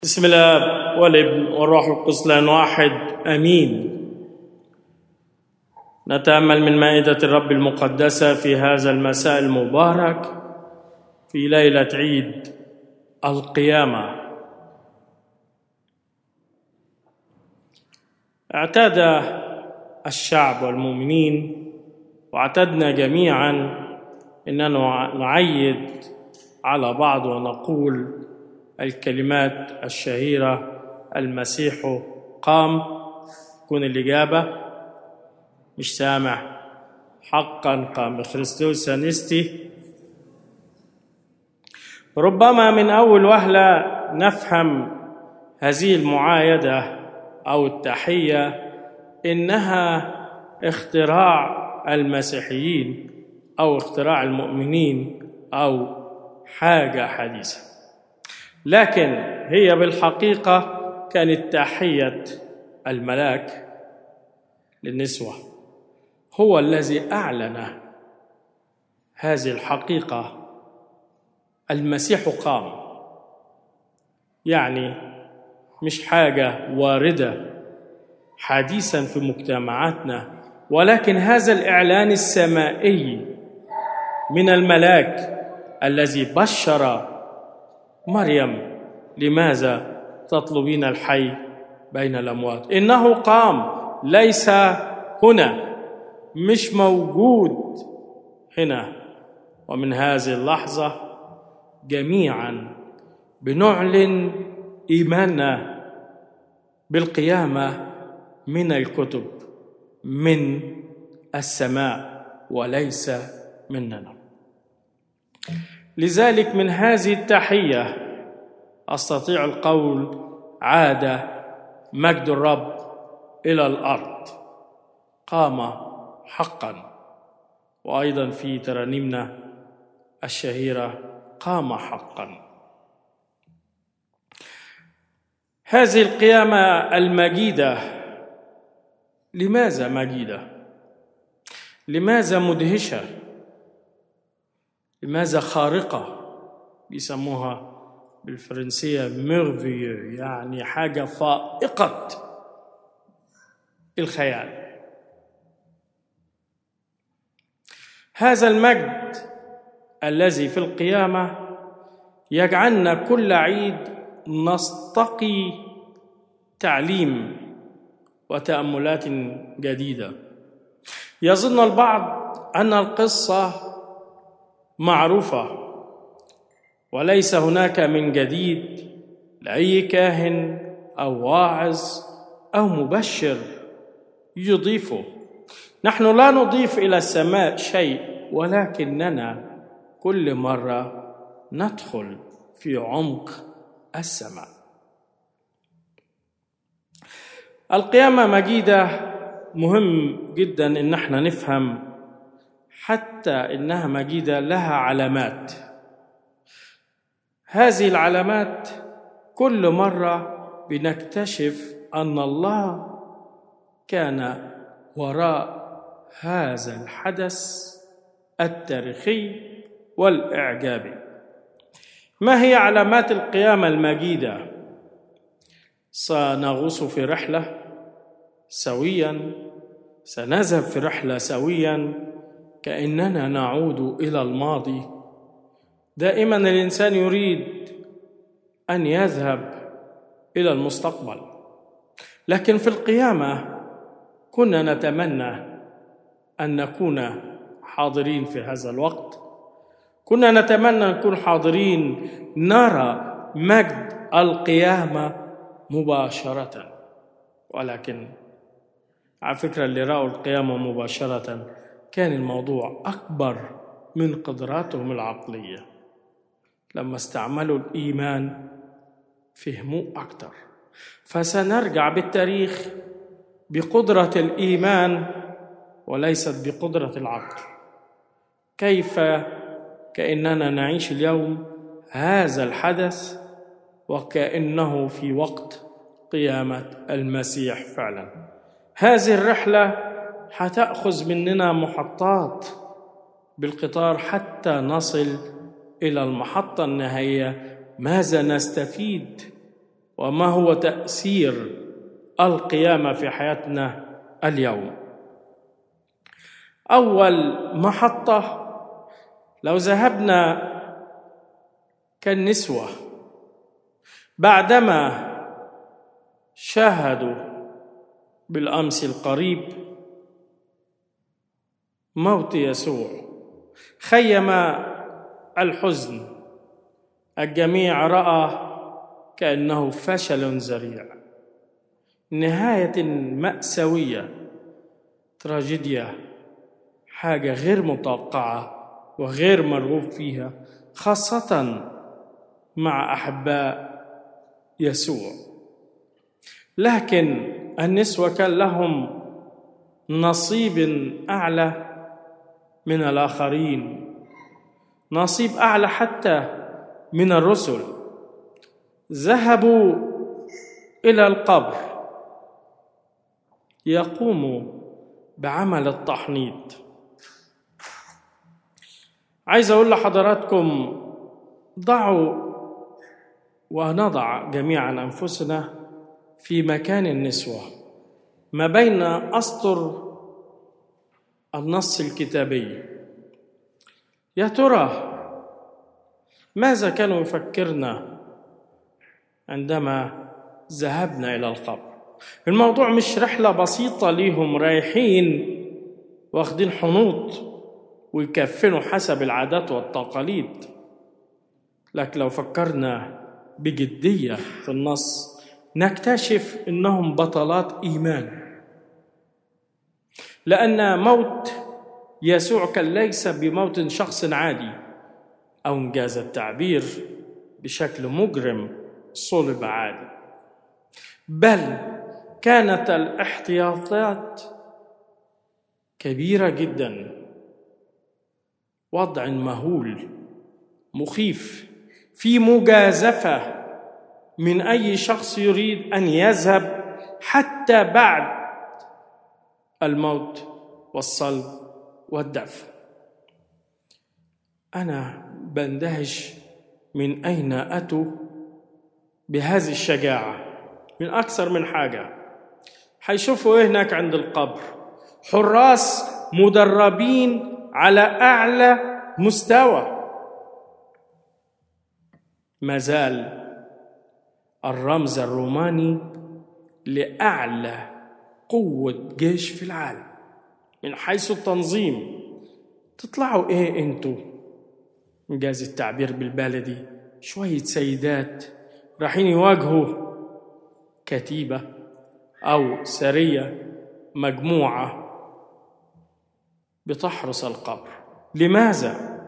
بسم الله والابن والروح القدس لان واحد امين نتامل من مائده الرب المقدسه في هذا المساء المبارك في ليله عيد القيامه اعتاد الشعب والمؤمنين واعتدنا جميعا اننا نعيد على بعض ونقول الكلمات الشهيرة المسيح قام تكون الإجابة مش سامع حقا قام خريستوس سانستي ربما من أول وهلة نفهم هذه المعايدة أو التحية إنها اختراع المسيحيين أو اختراع المؤمنين أو حاجة حديثة لكن هي بالحقيقة كانت تحية الملاك للنسوة هو الذي أعلن هذه الحقيقة المسيح قام يعني مش حاجة واردة حديثا في مجتمعاتنا ولكن هذا الإعلان السمائي من الملاك الذي بشر مريم لماذا تطلبين الحي بين الاموات انه قام ليس هنا مش موجود هنا ومن هذه اللحظه جميعا بنعلن ايماننا بالقيامه من الكتب من السماء وليس مننا لذلك من هذه التحيه استطيع القول عاد مجد الرب الى الارض قام حقا وايضا في ترانيمنا الشهيره قام حقا هذه القيامه المجيده لماذا مجيده لماذا مدهشه لماذا خارقة بيسموها بالفرنسية ميرفيو يعني حاجة فائقة الخيال هذا المجد الذي في القيامة يجعلنا كل عيد نستقي تعليم وتأملات جديدة يظن البعض أن القصة معروفه وليس هناك من جديد لاي كاهن او واعظ او مبشر يضيفه نحن لا نضيف الى السماء شيء ولكننا كل مره ندخل في عمق السماء القيامه مجيده مهم جدا ان احنا نفهم حتى انها مجيده لها علامات هذه العلامات كل مره بنكتشف ان الله كان وراء هذا الحدث التاريخي والاعجابي ما هي علامات القيامه المجيده سنغوص في رحله سويا سنذهب في رحله سويا كاننا نعود الى الماضي دائما الانسان يريد ان يذهب الى المستقبل لكن في القيامه كنا نتمنى ان نكون حاضرين في هذا الوقت كنا نتمنى ان نكون حاضرين نرى مجد القيامه مباشره ولكن على فكره اللي راوا القيامه مباشره كان الموضوع اكبر من قدراتهم العقليه لما استعملوا الايمان فهموا اكثر فسنرجع بالتاريخ بقدره الايمان وليست بقدره العقل كيف كاننا نعيش اليوم هذا الحدث وكانه في وقت قيامه المسيح فعلا هذه الرحله حتاخذ مننا محطات بالقطار حتى نصل الى المحطه النهائيه ماذا نستفيد وما هو تاثير القيامه في حياتنا اليوم اول محطه لو ذهبنا كالنسوه بعدما شاهدوا بالامس القريب موت يسوع خيم الحزن الجميع راى كانه فشل ذريع نهايه ماساويه تراجيديا حاجه غير متوقعه وغير مرغوب فيها خاصه مع احباء يسوع لكن النسوه كان لهم نصيب اعلى من الاخرين نصيب اعلى حتى من الرسل ذهبوا الى القبر يقوموا بعمل التحنيط عايز اقول لحضراتكم ضعوا ونضع جميعا انفسنا في مكان النسوه ما بين اسطر النص الكتابي يا ترى ماذا كانوا يفكرنا عندما ذهبنا الى القبر الموضوع مش رحله بسيطه ليهم رايحين واخدين حنوط ويكفنوا حسب العادات والتقاليد لكن لو فكرنا بجديه في النص نكتشف انهم بطلات ايمان لان موت يسوع كان ليس بموت شخص عادي او انجاز التعبير بشكل مجرم صلب عادي بل كانت الاحتياطات كبيره جدا وضع مهول مخيف في مجازفه من اي شخص يريد ان يذهب حتى بعد الموت والصلب والدفن انا بندهش من اين اتوا بهذه الشجاعه من اكثر من حاجه حيشوفوا ايه هناك عند القبر حراس مدربين على اعلى مستوى ما زال الرمز الروماني لاعلى قوه جيش في العالم من حيث التنظيم تطلعوا ايه انتوا انجاز التعبير بالبلدي شويه سيدات رايحين يواجهوا كتيبه او سريه مجموعه بتحرس القبر لماذا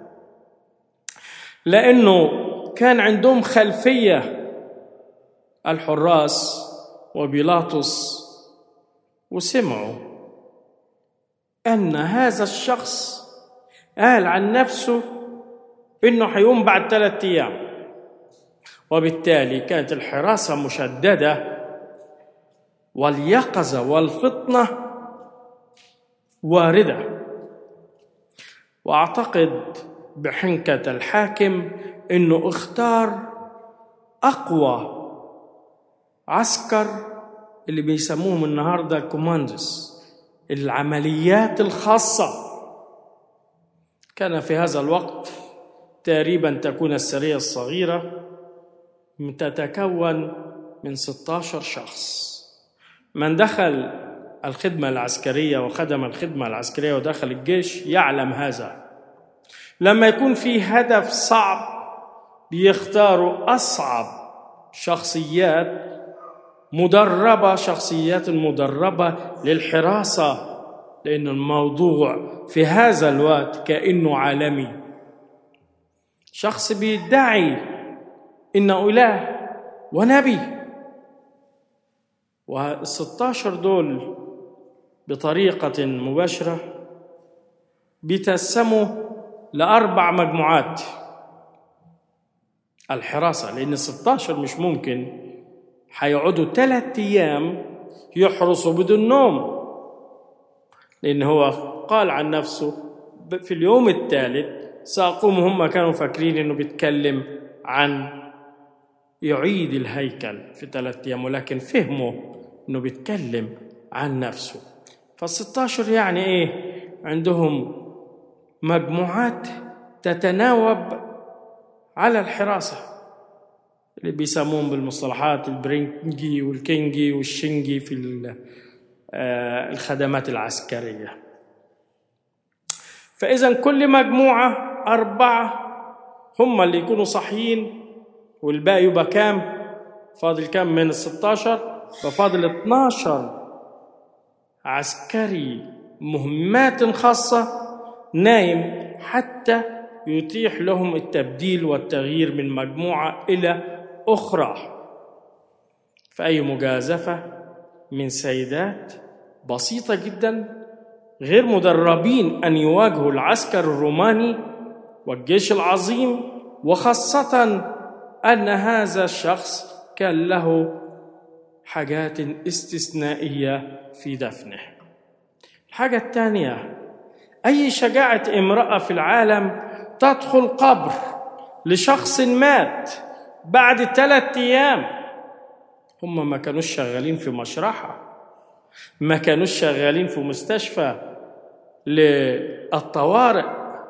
لانه كان عندهم خلفيه الحراس وبيلاطس وسمعوا ان هذا الشخص قال عن نفسه انه حيقوم بعد ثلاثة ايام وبالتالي كانت الحراسه مشدده واليقظه والفطنه وارده واعتقد بحنكه الحاكم انه اختار اقوى عسكر اللي بيسموهم النهارده الكوماندوس العمليات الخاصه كان في هذا الوقت تقريبا تكون السريه الصغيره تتكون من 16 شخص من دخل الخدمه العسكريه وخدم الخدمه العسكريه ودخل الجيش يعلم هذا لما يكون في هدف صعب بيختاروا اصعب شخصيات مدربه شخصيات مدربه للحراسه لان الموضوع في هذا الوقت كانه عالمي شخص بيدعي انه اله ونبي وال16 دول بطريقه مباشره بيتقسموا لاربع مجموعات الحراسه لان ال16 مش ممكن هيقعدوا ثلاث ايام يحرسوا بدون نوم لان هو قال عن نفسه في اليوم الثالث ساقوم هم كانوا فاكرين انه بيتكلم عن يعيد الهيكل في ثلاثة أيام ولكن فهموا إنه بيتكلم عن نفسه فالستاشر يعني إيه عندهم مجموعات تتناوب على الحراسة اللي بيسموهم بالمصطلحات البرينجي والكينجي والشنجي في الخدمات العسكرية فإذا كل مجموعة أربعة هم اللي يكونوا صحيين والباقي يبقى كام؟ فاضل كام من ال 16 ففاضل 12 عسكري مهمات خاصة نايم حتى يتيح لهم التبديل والتغيير من مجموعة إلى أخرى فأي مجازفة من سيدات بسيطة جدا غير مدربين أن يواجهوا العسكر الروماني والجيش العظيم وخاصة أن هذا الشخص كان له حاجات استثنائية في دفنه الحاجة الثانية أي شجاعة امرأة في العالم تدخل قبر لشخص مات بعد ثلاثة أيام هم ما كانوش شغالين في مشرحة ما كانوش شغالين في مستشفى للطوارئ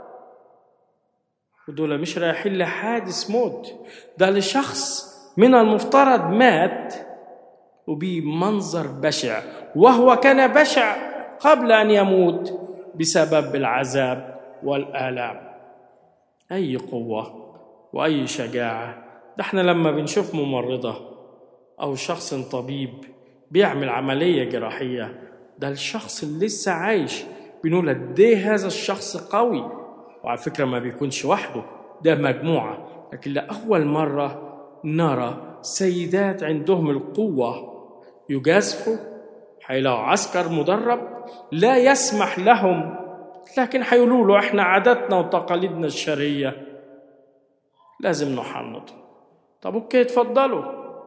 ودول مش رايحين لحادث موت ده لشخص من المفترض مات وبمنظر بشع وهو كان بشع قبل ان يموت بسبب العذاب والالام اي قوه واي شجاعه ده احنا لما بنشوف ممرضه او شخص طبيب بيعمل عمليه جراحيه ده الشخص اللي لسه عايش بنقول قد ايه هذا الشخص قوي وعلى فكره ما بيكونش وحده ده مجموعه لكن لاول مره نرى سيدات عندهم القوه يجازفوا هيلاقوا عسكر مدرب لا يسمح لهم لكن هيقولوا له احنا عاداتنا وتقاليدنا الشرعيه لازم نحنط طب اوكي اتفضلوا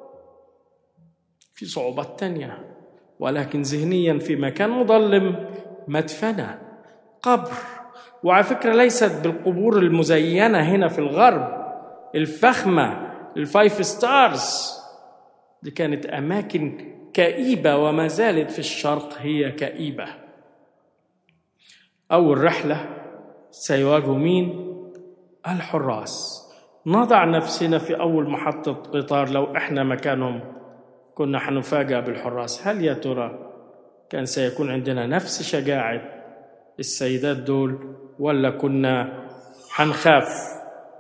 في صعوبات تانية ولكن ذهنيا في مكان مظلم مدفنة قبر وعلى فكرة ليست بالقبور المزينة هنا في الغرب الفخمة الفايف ستارز دي كانت أماكن كئيبة وما زالت في الشرق هي كئيبة أول رحلة سيواجهوا مين؟ الحراس نضع نفسنا في أول محطة قطار لو إحنا مكانهم كنا حنفاجأ بالحراس هل يا ترى كان سيكون عندنا نفس شجاعة السيدات دول ولا كنا حنخاف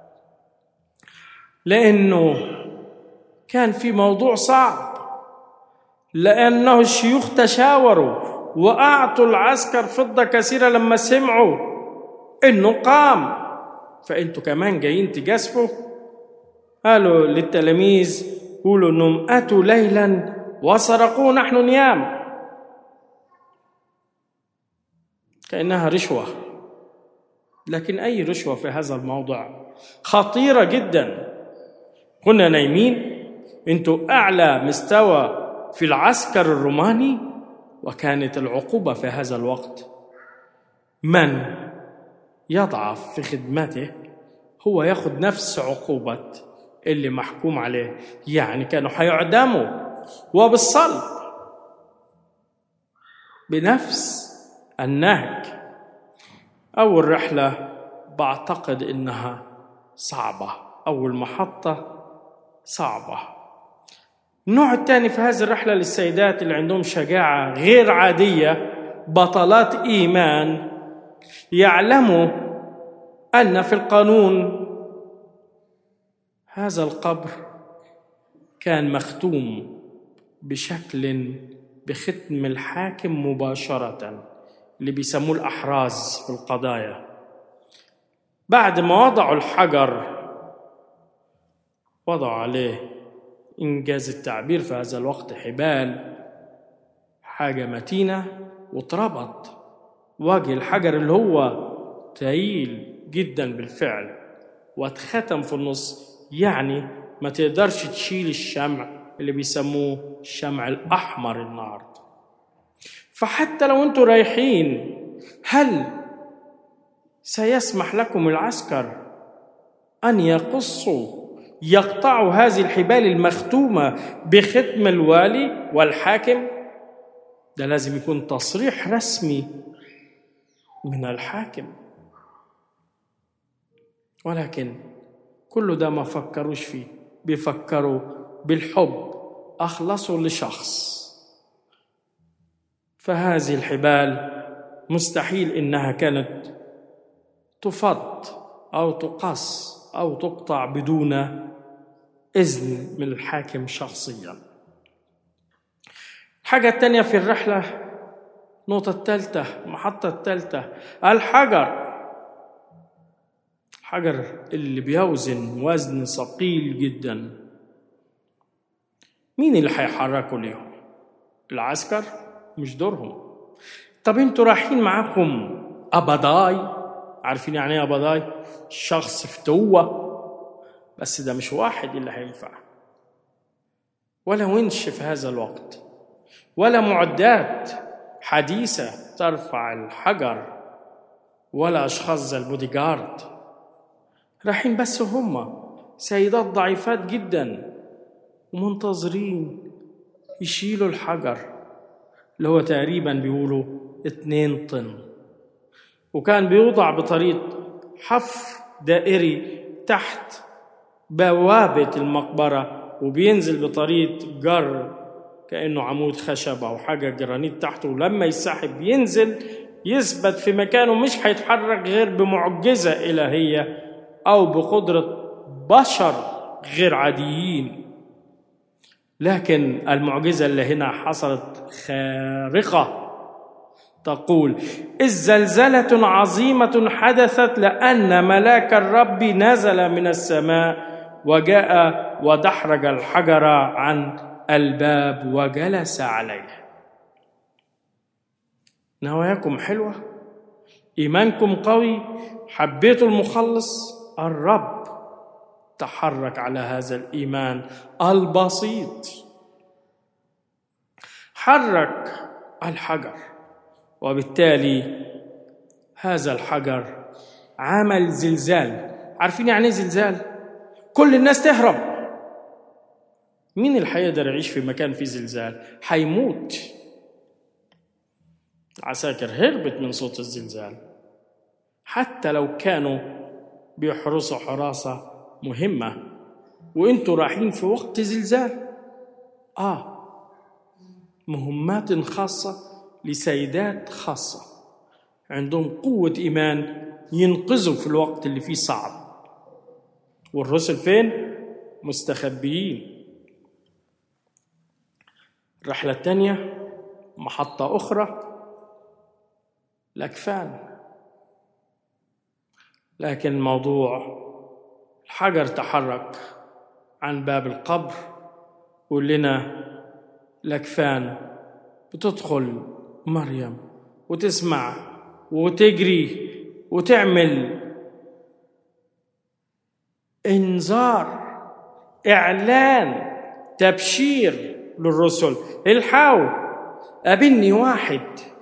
لأنه كان في موضوع صعب لأنه الشيوخ تشاوروا وأعطوا العسكر فضة كثيرة لما سمعوا إنه قام فأنتوا كمان جايين تجازفوا قالوا للتلاميذ قولوا انهم اتوا ليلا وسرقوه نحن نيام كانها رشوه لكن اي رشوه في هذا الموضع خطيره جدا كنا نايمين انتوا اعلى مستوى في العسكر الروماني وكانت العقوبه في هذا الوقت من يضعف في خدمته هو ياخذ نفس عقوبه اللي محكوم عليه يعني كانوا حيعدموا وبالصلب بنفس النهج أول رحلة بعتقد إنها صعبة أول محطة صعبة النوع الثاني في هذه الرحلة للسيدات اللي عندهم شجاعة غير عادية بطلات إيمان يعلموا أن في القانون هذا القبر كان مختوم بشكل بختم الحاكم مباشرة اللي بيسموه الأحراز في القضايا بعد ما وضعوا الحجر وضعوا عليه إنجاز التعبير في هذا الوقت حبال حاجة متينة واتربط وجه الحجر اللي هو تقيل جدا بالفعل واتختم في النص يعني ما تقدرش تشيل الشمع اللي بيسموه الشمع الأحمر النهارده فحتى لو انتوا رايحين هل سيسمح لكم العسكر أن يقصوا يقطعوا هذه الحبال المختومة بختم الوالي والحاكم ده لازم يكون تصريح رسمي من الحاكم ولكن كل ده ما فكروش فيه بيفكروا بالحب أخلصوا لشخص فهذه الحبال مستحيل إنها كانت تفض أو تقص أو تقطع بدون إذن من الحاكم شخصيا الحاجة الثانية في الرحلة النقطة الثالثة المحطة الثالثة الحجر الحجر اللي بيوزن وزن ثقيل جدا مين اللي هيحركوا ليهم العسكر مش دورهم طب انتوا رايحين معاكم ابضاي عارفين يعني ايه ابضاي شخص فتوه بس ده مش واحد اللي هينفع ولا ونش في هذا الوقت ولا معدات حديثة ترفع الحجر ولا أشخاص زي البودي جارد رايحين بس هم سيدات ضعيفات جدا ومنتظرين يشيلوا الحجر اللي هو تقريبا بيقولوا اتنين طن وكان بيوضع بطريقة حفر دائري تحت بوابة المقبرة وبينزل بطريقة جر كأنه عمود خشب أو حاجة جرانيت تحته ولما يسحب ينزل يثبت في مكانه مش هيتحرك غير بمعجزة إلهية أو بقدرة بشر غير عاديين لكن المعجزة اللي هنا حصلت خارقة تقول إذ زلزلة عظيمة حدثت لأن ملاك الرب نزل من السماء وجاء ودحرج الحجر عن الباب وجلس عليه نواياكم حلوة إيمانكم قوي حبيتوا المخلص الرب تحرك على هذا الإيمان البسيط حرك الحجر وبالتالي هذا الحجر عمل زلزال عارفين يعني ايه زلزال كل الناس تهرب مين اللي هيقدر يعيش في مكان فيه زلزال هيموت عساكر هربت من صوت الزلزال حتى لو كانوا بيحرسوا حراسة مهمة وانتوا رايحين في وقت زلزال اه مهمات خاصة لسيدات خاصة عندهم قوة إيمان ينقذوا في الوقت اللي فيه صعب والرسل فين؟ مستخبيين الرحلة الثانية محطة أخرى الأكفان لكن الموضوع الحجر تحرك عن باب القبر قول لنا الأكفان بتدخل مريم وتسمع وتجري وتعمل انذار اعلان تبشير للرسل الحقوا قابلني واحد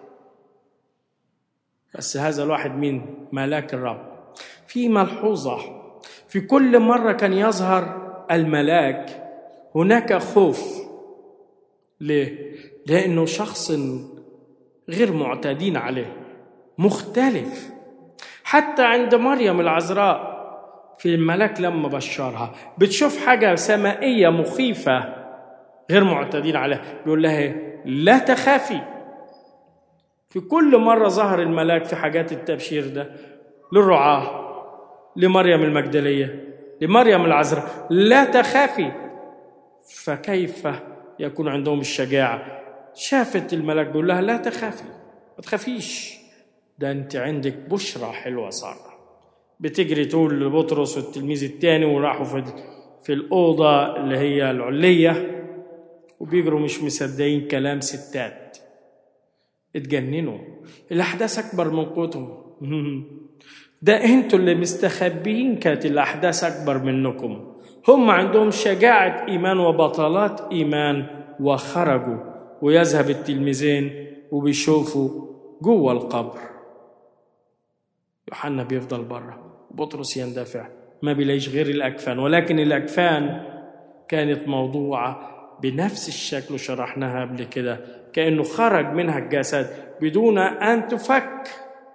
بس هذا الواحد مين ملاك الرب في ملحوظه في كل مره كان يظهر الملاك هناك خوف ليه لانه شخص غير معتادين عليه مختلف حتى عند مريم العذراء في الملاك لما بشرها بتشوف حاجة سمائية مخيفة غير معتادين عليها بيقول لها لا تخافي في كل مرة ظهر الملاك في حاجات التبشير ده للرعاة لمريم المجدلية لمريم العذراء لا تخافي فكيف يكون عندهم الشجاعة شافت الملاك بيقول لها لا تخافي ما تخافيش ده انت عندك بشرى حلوة صارت بتجري تقول لبطرس والتلميذ الثاني وراحوا في في الأوضة اللي هي العلية وبيجروا مش مصدقين كلام ستات اتجننوا الأحداث أكبر من قوتهم ده انتوا اللي مستخبيين كانت الأحداث أكبر منكم هم عندهم شجاعة إيمان وبطلات إيمان وخرجوا ويذهب التلميذين وبيشوفوا جوه القبر يوحنا بيفضل بره بطرس يندفع ما بيلاقيش غير الأكفان ولكن الأكفان كانت موضوعة بنفس الشكل وشرحناها قبل كده كأنه خرج منها الجسد بدون أن تفك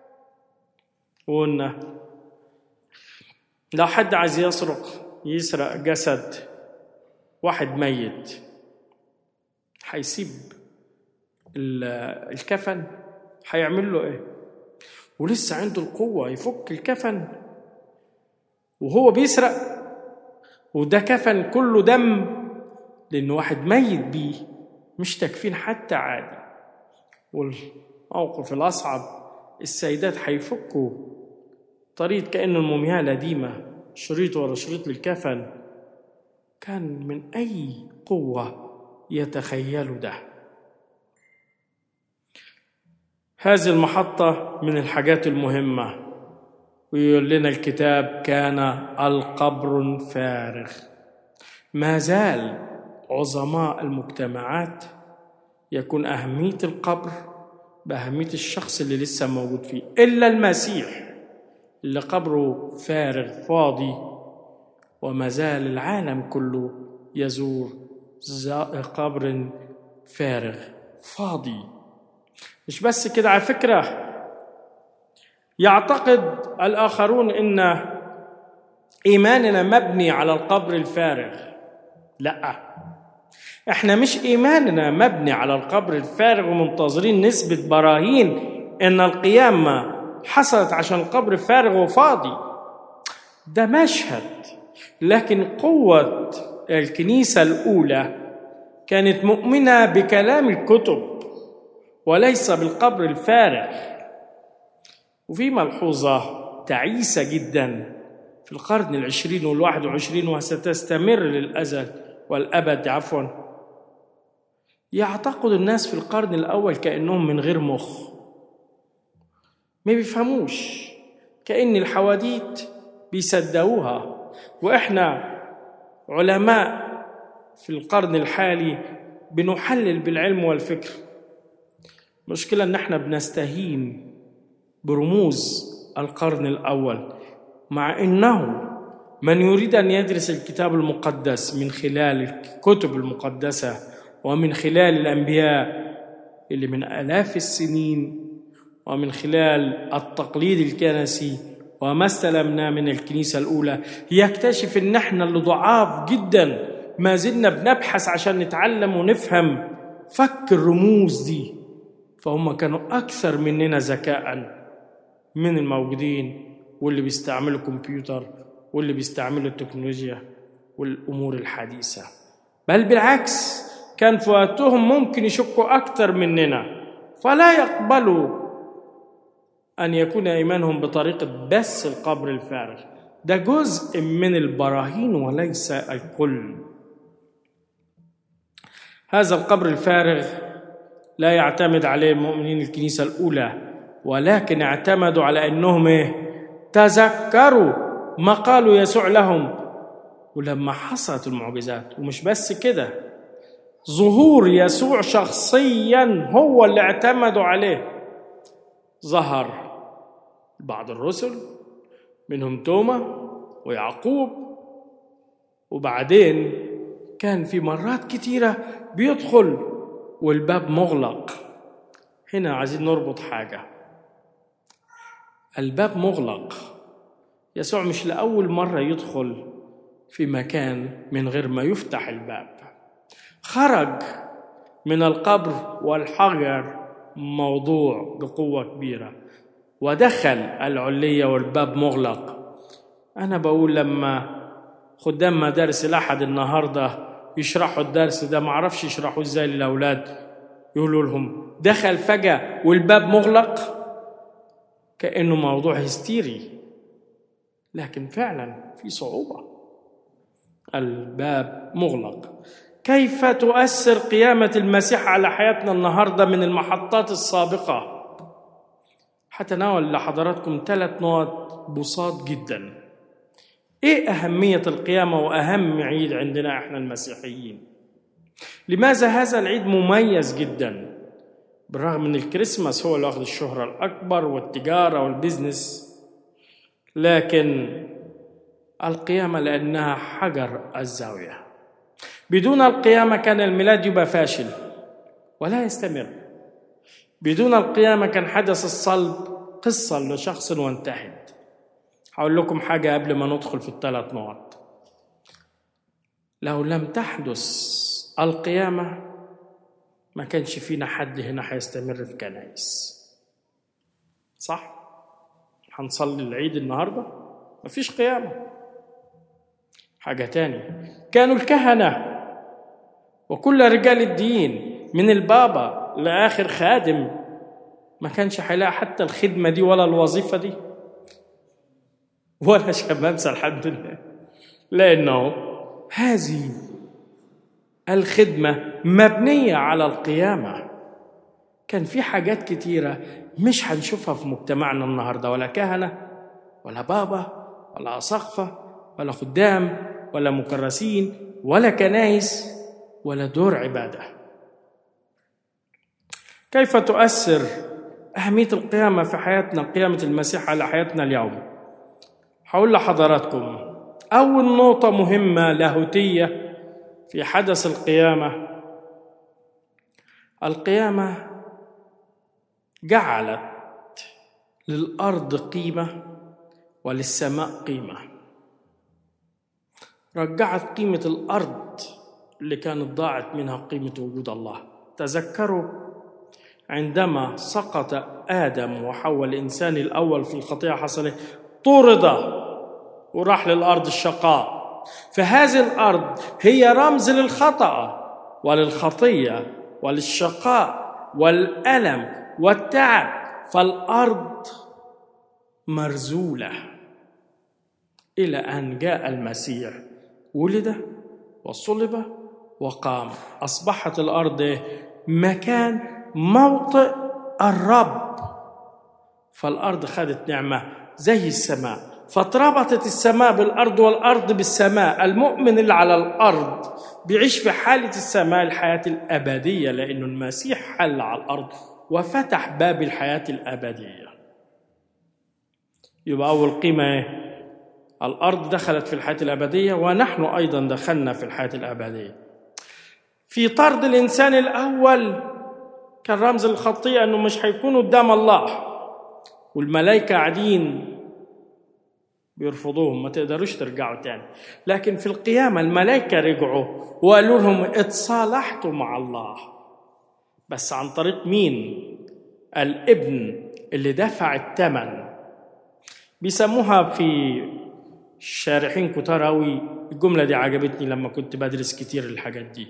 وقلنا لو حد عايز يسرق يسرق جسد واحد ميت هيسيب الكفن هيعمل له ايه ولسه عنده القوة يفك الكفن وهو بيسرق وده كفن كله دم لأن واحد ميت بيه مش تكفين حتى عادي والموقف الأصعب السيدات هيفكوا طريقة كأن المومياء القديمة شريط ورا شريط للكفن كان من أي قوة يتخيلوا ده هذه المحطة من الحاجات المهمة ويقول لنا الكتاب كان القبر فارغ ما زال عظماء المجتمعات يكون أهمية القبر بأهمية الشخص اللي لسه موجود فيه إلا المسيح اللي قبره فارغ فاضي وما زال العالم كله يزور قبر فارغ فاضي مش بس كده على فكرة يعتقد الآخرون إن إيماننا مبني على القبر الفارغ لا احنا مش إيماننا مبني على القبر الفارغ ومنتظرين نثبت براهين إن القيامة حصلت عشان القبر فارغ وفاضي ده مشهد لكن قوة الكنيسة الأولى كانت مؤمنة بكلام الكتب وليس بالقبر الفارغ وفي ملحوظة تعيسة جدا في القرن العشرين والواحد وعشرين وستستمر للأزل والأبد عفوا يعتقد الناس في القرن الأول كأنهم من غير مخ ما بيفهموش كأن الحواديت بيصدقوها وإحنا علماء في القرن الحالي بنحلل بالعلم والفكر مشكلة إن إحنا بنستهين برموز القرن الأول مع إنه من يريد أن يدرس الكتاب المقدس من خلال الكتب المقدسة ومن خلال الأنبياء اللي من آلاف السنين ومن خلال التقليد الكنسي وما استلمنا من الكنيسة الأولى يكتشف إن إحنا اللي ضعاف جدا ما زلنا بنبحث عشان نتعلم ونفهم فك الرموز دي فهم كانوا أكثر مننا ذكاء من الموجودين واللي بيستعملوا كمبيوتر واللي بيستعملوا التكنولوجيا والأمور الحديثة بل بالعكس كان في وقتهم ممكن يشكوا أكثر مننا فلا يقبلوا أن يكون إيمانهم بطريقة بس القبر الفارغ ده جزء من البراهين وليس الكل هذا القبر الفارغ لا يعتمد عليه المؤمنين الكنيسة الأولى ولكن اعتمدوا على أنهم إيه؟ تذكروا ما قالوا يسوع لهم ولما حصلت المعجزات ومش بس كده ظهور يسوع شخصيا هو اللي اعتمدوا عليه ظهر بعض الرسل منهم توما ويعقوب وبعدين كان في مرات كتيرة بيدخل والباب مغلق هنا عايزين نربط حاجة الباب مغلق يسوع مش لأول مرة يدخل في مكان من غير ما يفتح الباب خرج من القبر والحجر موضوع بقوة كبيرة ودخل العلية والباب مغلق أنا بقول لما خدام مدارس الأحد النهاردة يشرحوا الدرس ده معرفش يشرحوه ازاي للأولاد يقولوا لهم دخل فجأة والباب مغلق كأنه موضوع هستيري لكن فعلا في صعوبة الباب مغلق كيف تؤثر قيامة المسيح على حياتنا النهاردة من المحطات السابقة هتناول لحضراتكم ثلاث نقط بساط جدا ايه أهمية القيامة وأهم عيد عندنا احنا المسيحيين لماذا هذا العيد مميز جدا بالرغم ان الكريسماس هو اللي واخد الشهرة الأكبر والتجارة والبزنس لكن القيامة لأنها حجر الزاوية بدون القيامة كان الميلاد يبقى فاشل ولا يستمر بدون القيامة كان حدث الصلب قصة لشخص وانتهت هقول لكم حاجة قبل ما ندخل في الثلاث نقط لو لم تحدث القيامة ما كانش فينا حد هنا هيستمر في كنائس صح؟ هنصلي العيد النهاردة مفيش قيامة حاجة تانية كانوا الكهنة وكل رجال الدين من البابا لآخر خادم ما كانش هيلاقي حتى الخدمة دي ولا الوظيفة دي ولا شمامسة الحمد لله لأنه هذه الخدمة مبنية على القيامة كان في حاجات كتيرة مش هنشوفها في مجتمعنا النهاردة ولا كهنة ولا بابا ولا أساقفة ولا خدام ولا مكرسين ولا كنايس ولا دور عبادة كيف تؤثر أهمية القيامة في حياتنا قيامة المسيح على حياتنا اليوم هقول لحضراتكم أول نقطة مهمة لاهوتية في حدث القيامة القيامة جعلت للأرض قيمة وللسماء قيمة رجعت قيمة الأرض اللي كانت ضاعت منها قيمة وجود الله تذكروا عندما سقط آدم وحواء الإنسان الأول في الخطيئة حصل طرد وراح للأرض الشقاء فهذه الأرض هي رمز للخطأ وللخطية وللشقاء والألم والتعب فالأرض مرزولة إلى أن جاء المسيح ولد وصلب وقام أصبحت الأرض مكان موطئ الرب فالأرض خدت نعمة زي السماء فاتربطت السماء بالأرض والأرض بالسماء المؤمن اللي على الأرض بيعيش في حالة السماء الحياة الأبدية لأنه المسيح حل على الأرض وفتح باب الحياة الأبدية يبقى أول قيمة إيه؟ الأرض دخلت في الحياة الأبدية ونحن أيضا دخلنا في الحياة الأبدية في طرد الإنسان الأول كان رمز الخطيئة أنه مش هيكون قدام الله والملائكة قاعدين بيرفضوهم ما تقدروش ترجعوا تاني لكن في القيامة الملائكة رجعوا وقالوا لهم اتصالحتوا مع الله بس عن طريق مين الابن اللي دفع الثمن بيسموها في الشارحين كتار أوي الجملة دي عجبتني لما كنت بدرس كتير الحاجات دي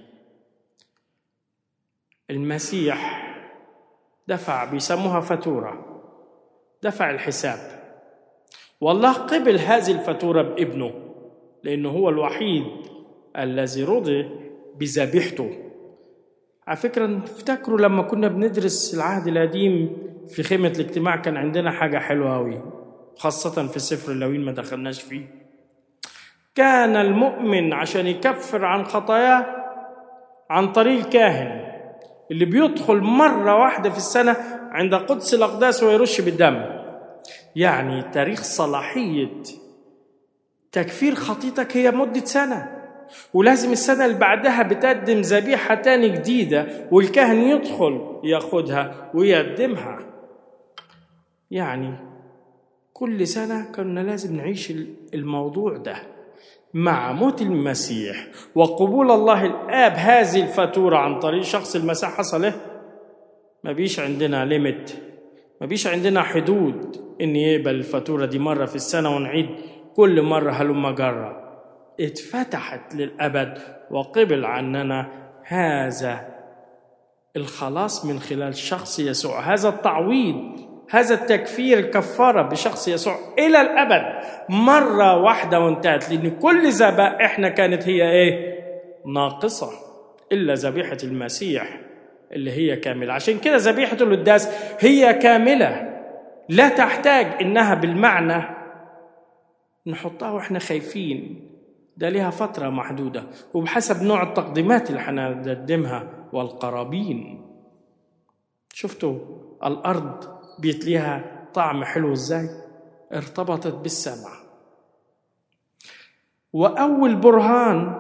المسيح دفع بيسموها فاتورة دفع الحساب والله قبل هذه الفاتورة بابنه لأنه هو الوحيد الذي رضي بذبيحته على فكرة افتكروا لما كنا بندرس العهد القديم في خيمة الاجتماع كان عندنا حاجة حلوة أوي خاصة في سفر اللاوين ما دخلناش فيه كان المؤمن عشان يكفر عن خطاياه عن طريق الكاهن اللي بيدخل مرة واحدة في السنة عند قدس الأقداس ويرش بالدم يعني تاريخ صلاحية تكفير خطيتك هي مدة سنة ولازم السنة اللي بعدها بتقدم ذبيحة تاني جديدة والكاهن يدخل ياخدها ويقدمها يعني كل سنة كنا لازم نعيش الموضوع ده مع موت المسيح وقبول الله الآب هذه الفاتورة عن طريق شخص المسيح حصل إيه؟ ما بيش عندنا ليميت ما بيش عندنا حدود إن يقبل الفاتورة دي مرة في السنة ونعيد كل مرة هلما جرة اتفتحت للأبد وقبل عننا هذا الخلاص من خلال شخص يسوع هذا التعويض هذا التكفير الكفارة بشخص يسوع إلى الأبد مرة واحدة وانتهت لأن كل ذبائحنا كانت هي إيه؟ ناقصة إلا ذبيحة المسيح اللي هي كاملة عشان كده ذبيحة القداس هي كاملة لا تحتاج إنها بالمعنى نحطها وإحنا خايفين ده ليها فترة محدودة وبحسب نوع التقديمات اللي هنقدمها والقرابين شفتوا الأرض بيت ليها طعم حلو ازاي ارتبطت بالسمع وأول برهان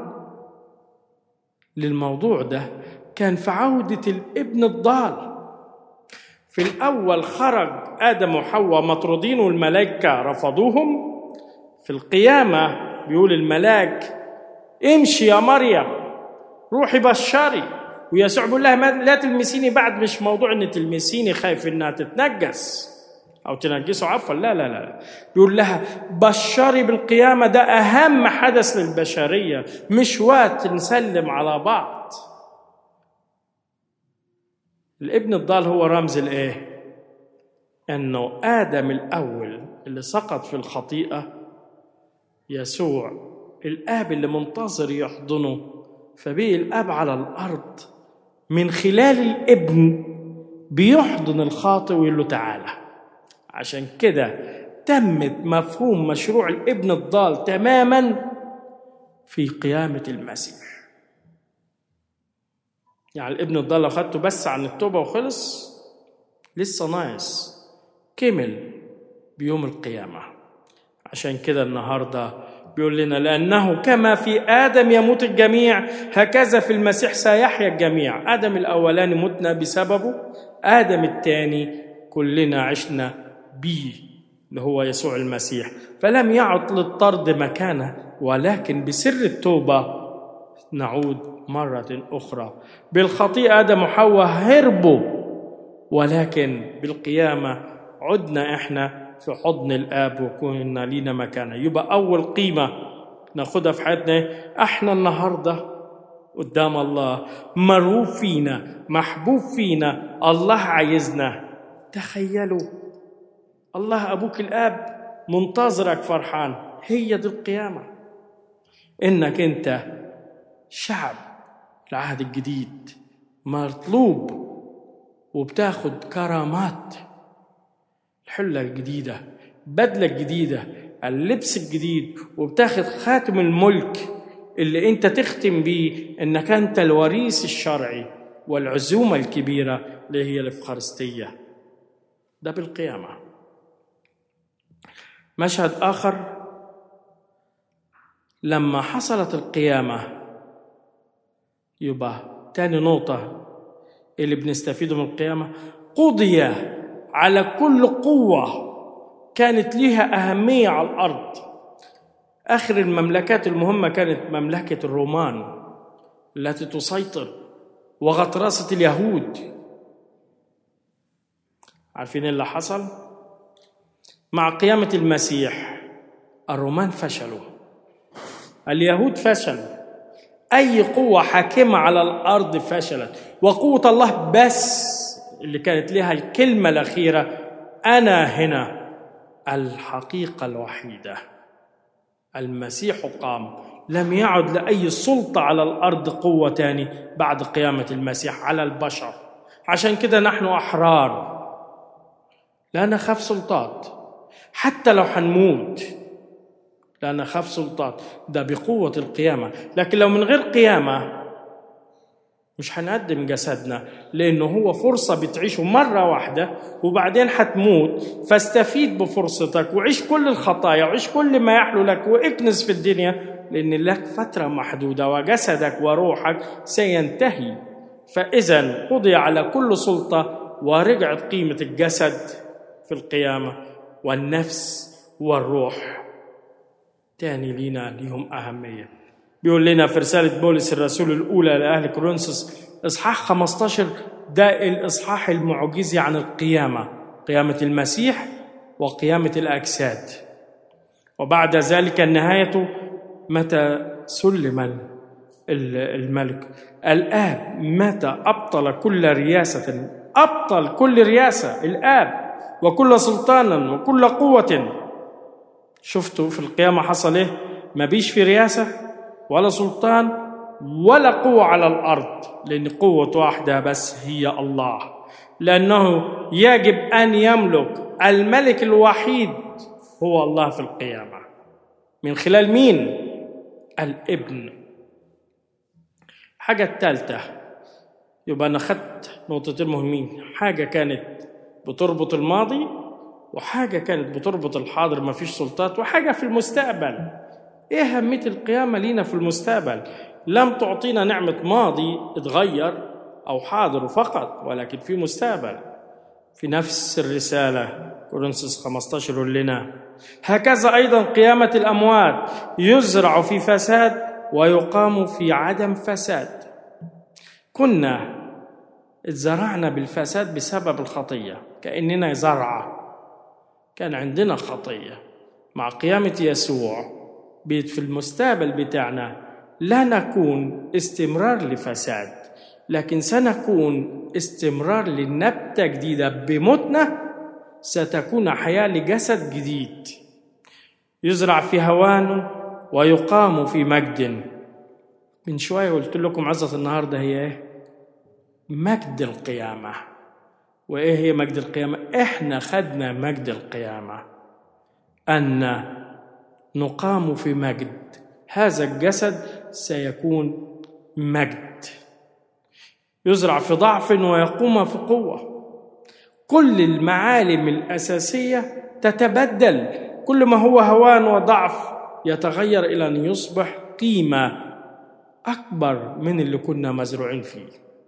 للموضوع ده كان في عودة الابن الضال في الأول خرج آدم وحواء مطرودين والملائكة رفضوهم في القيامة بيقول الملاك امشي يا مريم روحي بشري ويسوع بيقول لها ما- لا تلمسيني بعد مش موضوع ان تلمسيني خايف انها تتنجس او تنجسه عفوا لا لا لا بيقول لها بشري بالقيامه ده اهم حدث للبشريه مش وقت نسلم على بعض الابن الضال هو رمز الايه انه ادم الاول اللي سقط في الخطيئه يسوع الاب اللي منتظر يحضنه فبقي الاب على الارض من خلال الابن بيحضن الخاطئ ويقول له تعالى عشان كده تمت مفهوم مشروع الابن الضال تماما في قيامه المسيح يعني الابن الضال لو خدته بس عن التوبه وخلص لسه ناقص كمل بيوم القيامه عشان كده النهارده بيقول لنا لانه كما في ادم يموت الجميع هكذا في المسيح سيحيا الجميع ادم الاولاني متنا بسببه ادم الثاني كلنا عشنا بيه اللي هو يسوع المسيح فلم يعد للطرد مكانه ولكن بسر التوبه نعود مره اخرى بالخطيئه ادم وحواء هربوا ولكن بالقيامه عدنا احنا في حضن الاب وكنا لينا مكانه يبقى اول قيمه ناخدها في حياتنا احنا النهارده قدام الله مرغوب فينا محبوب فينا الله عايزنا تخيلوا الله ابوك الاب منتظرك فرحان هي دي القيامه انك انت شعب العهد الجديد مطلوب وبتاخد كرامات الحلة الجديدة بدلة الجديدة اللبس الجديد وبتاخد خاتم الملك اللي انت تختم بيه انك انت الوريث الشرعي والعزومة الكبيرة اللي هي الافخارستية ده بالقيامة مشهد آخر لما حصلت القيامة يبقى تاني نقطة اللي بنستفيده من القيامة قضي على كل قوة كانت لها أهمية على الأرض آخر المملكات المهمة كانت مملكة الرومان التي تسيطر وغطرسة اليهود عارفين اللي حصل؟ مع قيامة المسيح الرومان فشلوا اليهود فشلوا أي قوة حاكمة على الأرض فشلت وقوة الله بس اللي كانت لها الكلمة الأخيرة أنا هنا الحقيقة الوحيدة المسيح قام لم يعد لأي سلطة على الأرض قوة تاني بعد قيامة المسيح على البشر عشان كده نحن أحرار لا نخاف سلطات حتى لو حنموت لا نخاف سلطات ده بقوة القيامة لكن لو من غير قيامة مش هنقدم جسدنا لأنه هو فرصة بتعيشه مرة واحدة وبعدين هتموت فاستفيد بفرصتك وعيش كل الخطايا وعيش كل ما يحلو لك واكنس في الدنيا لأن لك فترة محدودة وجسدك وروحك سينتهي فإذا قضي على كل سلطة ورجعت قيمة الجسد في القيامة والنفس والروح تاني لينا ليهم أهمية بيقول لنا في رسالة بولس الرسول الأولى لأهل كورنثوس إصحاح 15 ده الإصحاح المعجزي عن القيامة قيامة المسيح وقيامة الأجساد وبعد ذلك النهاية متى سلم الملك الآب متى أبطل كل رياسة أبطل كل رياسة الآب وكل سلطانا وكل قوة شفتوا في القيامة حصل إيه؟ ما بيش في رياسة ولا سلطان ولا قوة على الأرض لأن قوة واحدة بس هي الله لأنه يجب أن يملك الملك الوحيد هو الله في القيامة من خلال مين؟ الابن حاجة الثالثة يبقى أنا خدت نقطتين مهمين حاجة كانت بتربط الماضي وحاجة كانت بتربط الحاضر ما فيش سلطات وحاجة في المستقبل ايه اهميه القيامه لينا في المستقبل لم تعطينا نعمه ماضي اتغير او حاضر فقط ولكن في مستقبل في نفس الرساله كورنثوس 15 يقول لنا هكذا ايضا قيامه الاموات يزرع في فساد ويقام في عدم فساد كنا اتزرعنا بالفساد بسبب الخطيه كاننا زرعه كان عندنا خطيه مع قيامه يسوع في المستقبل بتاعنا لا نكون استمرار لفساد لكن سنكون استمرار لنبتة جديدة بموتنا ستكون حياة لجسد جديد يزرع في هوان ويقام في مجد من شوية قلت لكم عزة النهاردة هي ايه مجد القيامة وايه هي مجد القيامة احنا خدنا مجد القيامة أن نقام في مجد هذا الجسد سيكون مجد يزرع في ضعف ويقوم في قوه كل المعالم الاساسيه تتبدل كل ما هو هوان وضعف يتغير الى ان يصبح قيمه اكبر من اللي كنا مزروعين فيه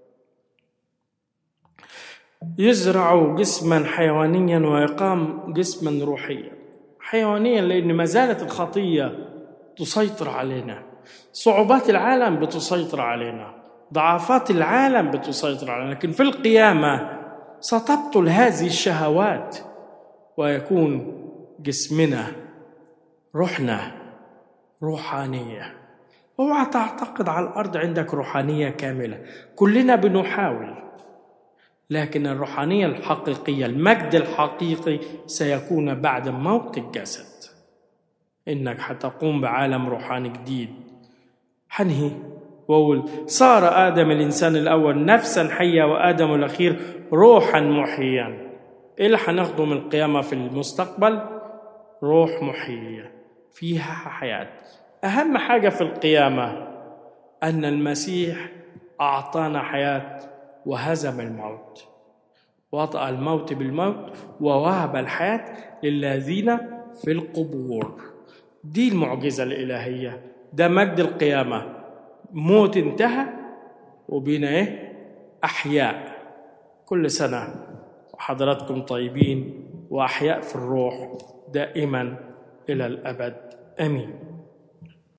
يزرع جسما حيوانيا ويقام جسما روحيا حيوانيا لان ما زالت الخطيه تسيطر علينا صعوبات العالم بتسيطر علينا ضعفات العالم بتسيطر علينا لكن في القيامه ستبطل هذه الشهوات ويكون جسمنا روحنا روحانيه اوعى تعتقد على الارض عندك روحانيه كامله كلنا بنحاول لكن الروحانيه الحقيقيه المجد الحقيقي سيكون بعد موت الجسد انك حتقوم بعالم روحاني جديد حنهي واقول صار ادم الانسان الاول نفسا حيه وادم الاخير روحا محيا ايه اللي هناخده من القيامه في المستقبل روح محيه فيها حياه اهم حاجه في القيامه ان المسيح اعطانا حياه وهزم الموت وطأ الموت بالموت ووهب الحياه للذين في القبور دي المعجزه الالهيه ده مجد القيامه موت انتهى وبينا ايه احياء كل سنه وحضراتكم طيبين واحياء في الروح دائما الى الابد امين